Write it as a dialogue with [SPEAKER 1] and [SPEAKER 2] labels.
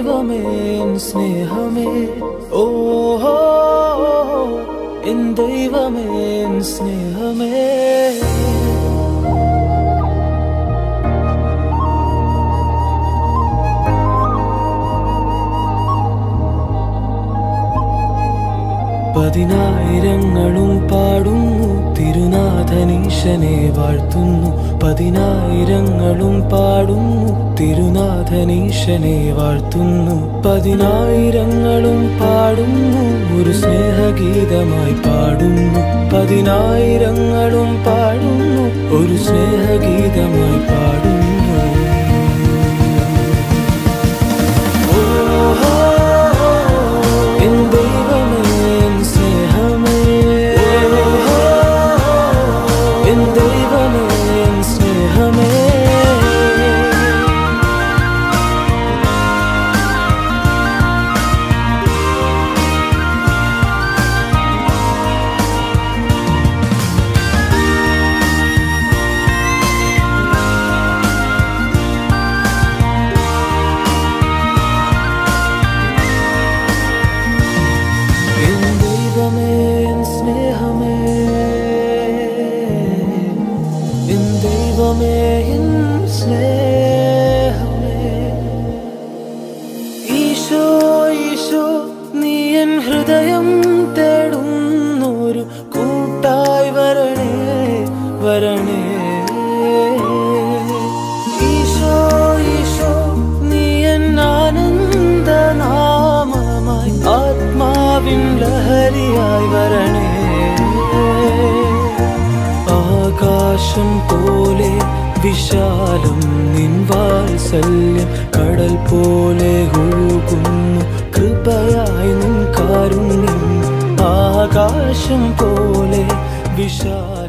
[SPEAKER 1] ദൈവമേ എൻ സ്നേഹമേ ഓഹോ എൻ ദൈവമേ എൻ സ്നേഹമേ പതിനായിരങ്ങളും പാടുന്നു തിരുനാഥനീശനെ വാഴ്ത്തുന്നു പതിനായിരങ്ങളും പാടുന്നു തിരുനാഥനീശനെ വാഴ്ത്തുന്നു പതിനായിരങ്ങളും പാടുന്നു ഒരു സ്നേഹഗീതമായി പാടുന്നു പതിനായിരങ്ങളും പാടുന്നു ഒരു സ്നേഹഗീതമായി പാടുന്നു ഓഹോ എൻ ദൈവമേ എൻ സ്നേഹമേ ഓഹോ എൻ ദൈവമേ എൻ സ്നേഹമേ എൻ ദൈവമേ എൻ സ്നേഹമേ എൻ ദൈവമേ എൻ സ്നേഹമേ ഈശോ ഈശോ നീ എൻ ഹൃദയം തേടുന്നൊരു കൂട്ടായി വരണേ വരണേ ഈശോ ഈശോ നീ എൻ ആനന്ദനാമമായി ആത്മാവിൻ ലഹരിയായി വരണേ ആകാശം പോലെ വിശാലം നിൻ വാത്സല്യം കടൽ പോലെ ഒഴുകുന്നു കൃപയായി നിൻ കാരുണ്യം ആകാശം പോലെ വിശാലം